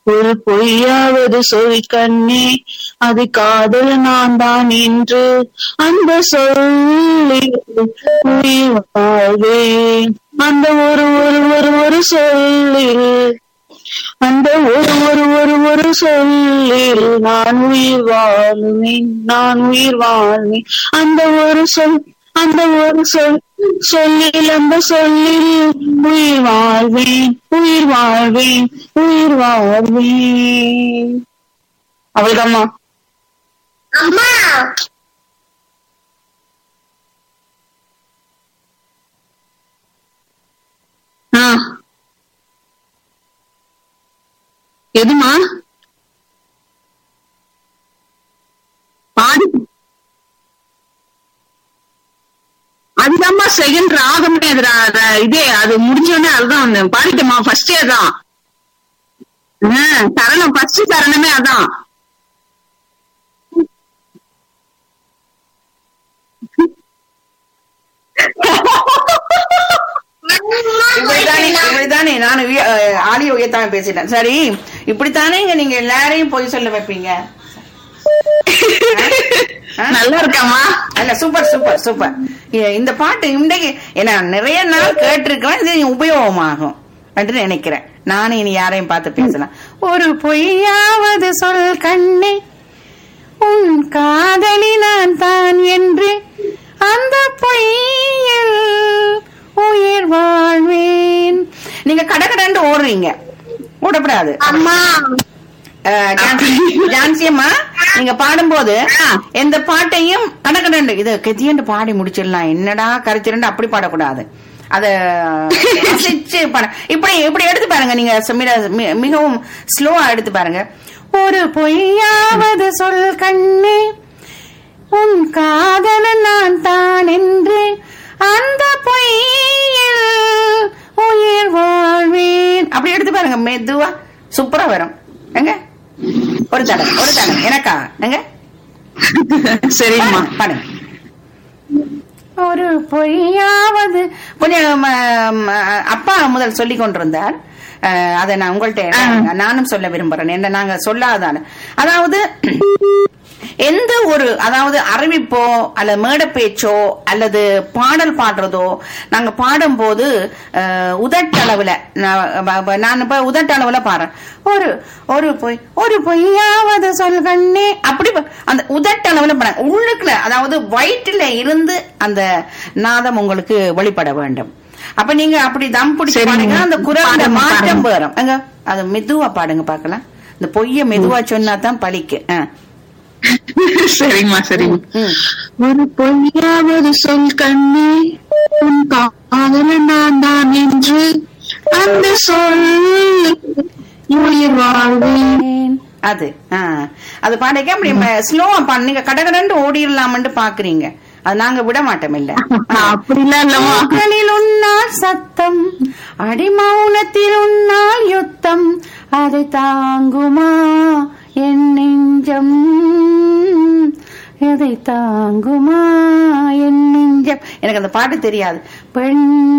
ஒரு பொய்யாவது சொல் கண்ணே அது காதல் நான் தான் என்று அந்த சொல்லில் உயிர் வாழ்வேன் அந்த ஒரு ஒரு ஒரு ஒரு சொல்லில் அந்த ஒரு ஒரு ஒரு ஒரு சொல்லில் நான் உயிர் வாழ்வேன் நான் உயிர் வாழ்வேன் அந்த ஒரு சொல் அந்த ஒரு சொல் சொல்லில் அந்த சொல்லில் உயிர் வாழ்வேன் உயிர் வாழ்வேன் உயிர் வாழ்வேன் அவ்வளவுதாம்மா அம்மா ஆ எதுமா பாடி அதுதாம்மா செகண்ட் ராகமே அது ரா- ரா- இதே அது முடிஞ்சோடனே அதுதான் அந்த பாடிட்டேம்மா ஃபர்ஸ்டே அதான் ஆ, சரணம் ஃபர்ஸ்ட் சரணமே அதான் இப்படித்தானே இப்படித்தானே நான் ஆடியோ தான் பேசிட்டேன் சரி இப்படித்தானே இங்க நீங்க எல்லாரையும் போய் சொல்ல வைப்பீங்க ஆ? நல்லா இருக்காமா அல்ல சூப்பர் சூப்பர் சூப்பர் இ- இந்த பாட்டு இன்றைக்கு ஏன்னா நிறைய நாள் கேட்டிருக்கேன் இது உபயோகமாகும் என்று நினைக்கிறேன் நானும் இனி யாரையும் பார்த்து பேசலாம் ஒரு பொய்யாவது சொல் கண்ணே உன் காதலி நான் தான் என்று அந்த பொய்யில் உயிர் வாழ்வேன் நீங்க கடகடன்னு ஓடுறீங்க ஓடக்கூடாது அம்மா அஹ், ஜான்சி- ஜான்சி அம்மா நீங்க பாடும்போது எந்த பாட்டையும் கடகடண்டு இது கெத்தியண்டு பாடி முடிச்சிடலாம் என்னடா கரைச்சிரண்டு அப்படி பாடக்கூடாது அத ரசிச்சு பாட இப்படி இப்படி எடுத்து பாருங்க நீங்க சமீரா மி- மிகவும் ஸ்லோவா எடுத்து பாருங்க ஒரு பொய்யாவது சொல் கண்ணே உன் காதலன் நான் தான் என்று அந்த பொய்யில் உயிர் வாழ்வேன் அப்படி எடுத்து பாருங்க மெதுவா சூப்பரா வரும் எங்க ஒரு தடவை ஒரு தடவை எனக்கா எங்க சரிம்மா பாடுங்க, பாடுங்க ஒரு பொய்யாவது கொஞ்சம் ம, ம, அப்பா முதல் சொல்லி கொண்டிருந்தார் அஹ், அதை நான் உங்கள்ட்ட நானும் சொல்ல விரும்புறேன் என்ன நாங்க சொல்லாதான அதாவது எந்த ஒரு அதாவது அறிவிப்போ அல்லது மேடை பேச்சோ அல்லது பாடல் பாடுறதோ நாங்க பாடும்போது அஹ், உதட்டளவுல நான் ப- ப- நான் இப்ப உதட்டளவுல பாடுறேன் ஒரு ஒரு பொய் ஒரு பொய்யாவது சொல் கண்ணே அப்படி ப- அந்த உதட்டளவுல பாடுறேன் உள்ளுக்குள்ள அதாவது வயிற்றுல இருந்து அந்த நாதம் உங்களுக்கு வெளிப்பட வேண்டும் அப்ப நீங்க அப்படி தம் பிடிச்சு சரிங்க. பாடுங்க அந்த குரல் பாடுங்க, மாற்றம் பாடுங்க. வரும் அங்க அது மெதுவா பாடுங்க பாக்கலாம் இந்த பொய்ய மெதுவா சொன்னா தான் பழிக்கு ஆ. சரிம்மா சரிம்மா ம். ஒரு பொய்யாவது சொல் கண்ணே உன் காதலன் நான் தான் என்று அந்த சொல் உயிர் வாழ்வேன் அது ஆ. அது பாடைக்க அப்படி ஸ்லோவா பாடு நீங்க கடகடன்னு ஓடிடலாம்னு பாக்குறீங்க அது நாங்க விட மாட்டோம் இல்ல அப்படிலாம் இல்லம்மா பூக்களில் உன்னால் சத்தம் அடிமௌனத்தில் உன்னால் யுத்தம் அதை தாங்குமா என் நெஞ்சம் எதை தாங்குமா என் நெஞ்சம் எனக்கு அந்த பாட்டு தெரியாது பெண்